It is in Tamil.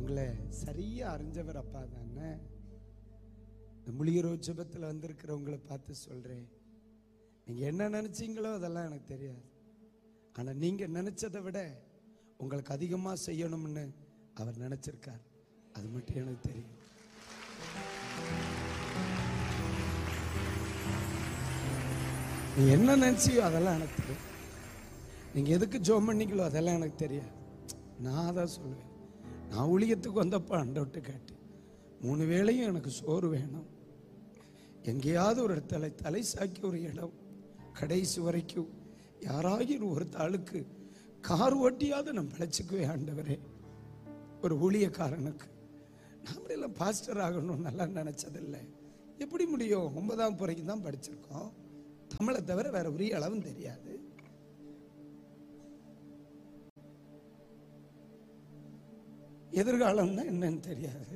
உங்களை சரியா அறிஞ்சவர் அப்பா தானே இந்த முழிகிற ஜெபத்தில் வந்திருக்கிறவங்களை பார்த்து சொல்றேன் நீங்க என்ன நினைச்சீங்களோ அதெல்லாம் எனக்கு தெரியாது ஆனா நீங்க நினைச்சதை விட உங்களுக்கு அதிகமா செய்யணும்னு அவர் நினைச்சிருக்கார் அது மட்டும் எனக்கு தெரியும் நீ என்ன நினைச்சியோ அதெல்லாம் எனக்கு தெரியும் நீங்க எதுக்கு ஜோம் பண்ணீங்களோ அதெல்லாம் எனக்கு தெரியாது நான் தான் சொல்லுவேன் நான் ஊழியத்துக்கு வந்தப்போ அண்டவிட்டு கேட்டு மூணு வேளையும் எனக்கு சோறு வேணும் எங்கேயாவது ஒரு இடத்துல தலை சாக்கி ஒரு இடம் கடைசி வரைக்கும் யாராகிலும் ஒரு தாளுக்கு கார் ஓட்டியாவது நான் பிழைச்சிக்குவேன் ஆண்டவரே ஒரு ஊழியக்காரனுக்கு நாமளெல்லாம் பாஸ்டர் ஆகணும்னு நல்லா நினைச்சதில்லை எப்படி முடியும் ஒன்பதாம் பிறகு தான் படிச்சிருக்கோம் தமிழை தவிர வேற உரிய அளவும் தெரியாது எதிர்காலம்னா என்னன்னு தெரியாது